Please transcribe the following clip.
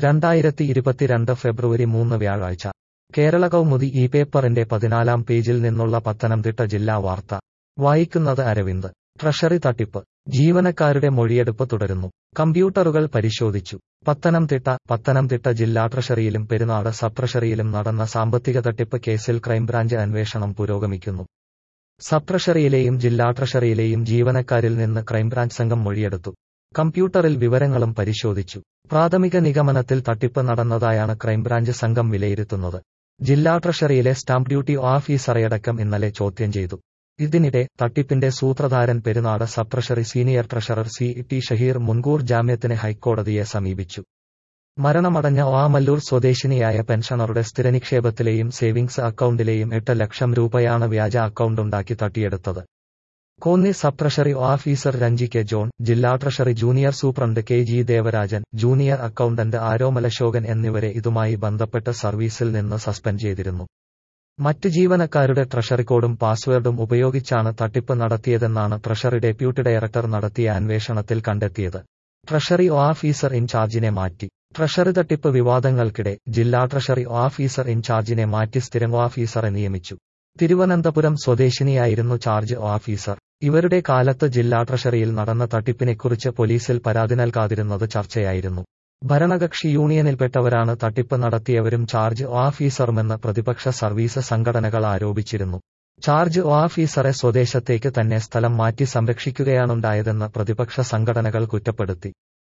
രണ്ടായിരത്തി ഇരുപത്തിരണ്ട് ഫെബ്രുവരി മൂന്ന് വ്യാഴാഴ്ച കേരള കൗമുദി ഈ പേപ്പറിന്റെ പതിനാലാം പേജിൽ നിന്നുള്ള പത്തനംതിട്ട ജില്ലാ വാർത്ത വായിക്കുന്നത് അരവിന്ദ് ട്രഷറി തട്ടിപ്പ് ജീവനക്കാരുടെ മൊഴിയെടുപ്പ് തുടരുന്നു കമ്പ്യൂട്ടറുകൾ പരിശോധിച്ചു പത്തനംതിട്ട പത്തനംതിട്ട ജില്ലാ ട്രഷറിയിലും പെരുന്നാട് സബ് ട്രഷറിയിലും നടന്ന സാമ്പത്തിക തട്ടിപ്പ് കേസിൽ ക്രൈംബ്രാഞ്ച് അന്വേഷണം പുരോഗമിക്കുന്നു സബ് ട്രഷറിയിലെയും ജില്ലാ ട്രഷറിയിലെയും ജീവനക്കാരിൽ നിന്ന് ക്രൈംബ്രാഞ്ച് സംഘം മൊഴിയെടുത്തു കമ്പ്യൂട്ടറിൽ വിവരങ്ങളും പരിശോധിച്ചു പ്രാഥമിക നിഗമനത്തിൽ തട്ടിപ്പ് നടന്നതായാണ് ക്രൈംബ്രാഞ്ച് സംഘം വിലയിരുത്തുന്നത് ജില്ലാ ട്രഷറിയിലെ സ്റ്റാമ്പ് ഡ്യൂട്ടി ഓഫീസറയടക്കം ഇന്നലെ ചോദ്യം ചെയ്തു ഇതിനിടെ തട്ടിപ്പിന്റെ സൂത്രധാരൻ Perunad sub treasury senior treasurer C T Shaheer മുൻകൂർ ജാമ്യത്തിന് ഹൈക്കോടതിയെ സമീപിച്ചു മരണമടഞ്ഞ ഓമല്ലൂർ സ്വദേശിനിയായ പെൻഷണറുടെ സ്ഥിരനിക്ഷേപത്തിലെയും സേവിങ്സ് അക്കൗണ്ടിലെയും എട്ട് ലക്ഷം രൂപയാണ് വ്യാജ അക്കൗണ്ടുണ്ടാക്കി തട്ടിയെടുത്തത് Konni sub treasury officer Ranji K John ജില്ലാ treasury junior superintendent K G Devarajan junior accountant Aromal Ashokan എന്നിവരെ ഇതുമായി ബന്ധപ്പെട്ട് സർവീസിൽ നിന്ന് സസ്പെൻഡ് ചെയ്തിരുന്നു മറ്റ് ജീവനക്കാരുടെ ട്രഷറി കോഡും പാസ്വേഡും ഉപയോഗിച്ചാണ് തട്ടിപ്പ് നടത്തിയതെന്നാണ് ട്രഷറി ഡെപ്യൂട്ടി ഡയറക്ടർ നടത്തിയ അന്വേഷണത്തിൽ കണ്ടെത്തിയത് ട്രഷറി ഓഫീസർ ഇൻചാർജിനെ മാറ്റി ട്രഷറി തട്ടിപ്പ് വിവാദങ്ങൾക്കിടെ ജില്ലാ ട്രഷറി ഓഫീസർ ഇൻചാർജിനെ മാറ്റി സ്ഥിരം ഓഫീസറെ നിയമിച്ചു തിരുവനന്തപുരം സ്വദേശിനിയായിരുന്നു ചാർജ് ഓഫീസർ ഇവരുടെ കാലത്ത് ജില്ലാ ട്രഷറിയിൽ നടന്ന തട്ടിപ്പിനെക്കുറിച്ച് പോലീസിൽ പരാതി നൽകാതിരുന്നത് ചർച്ചയായിരുന്നു ഭരണകക്ഷി യൂണിയനിൽപ്പെട്ടവരാണ് തട്ടിപ്പ് നടത്തിയവരും ചാർജ് ഓഫീസറുമെന്ന് പ്രതിപക്ഷ സർവീസ് സംഘടനകൾ ആരോപിച്ചിരുന്നു ചാർജ് ഓഫീസറെ സ്വദേശത്തേക്ക് തന്നെ സ്ഥലം മാറ്റി സംരക്ഷിക്കുകയാണുണ്ടായതെന്ന് പ്രതിപക്ഷ സംഘടനകൾ കുറ്റപ്പെടുത്തി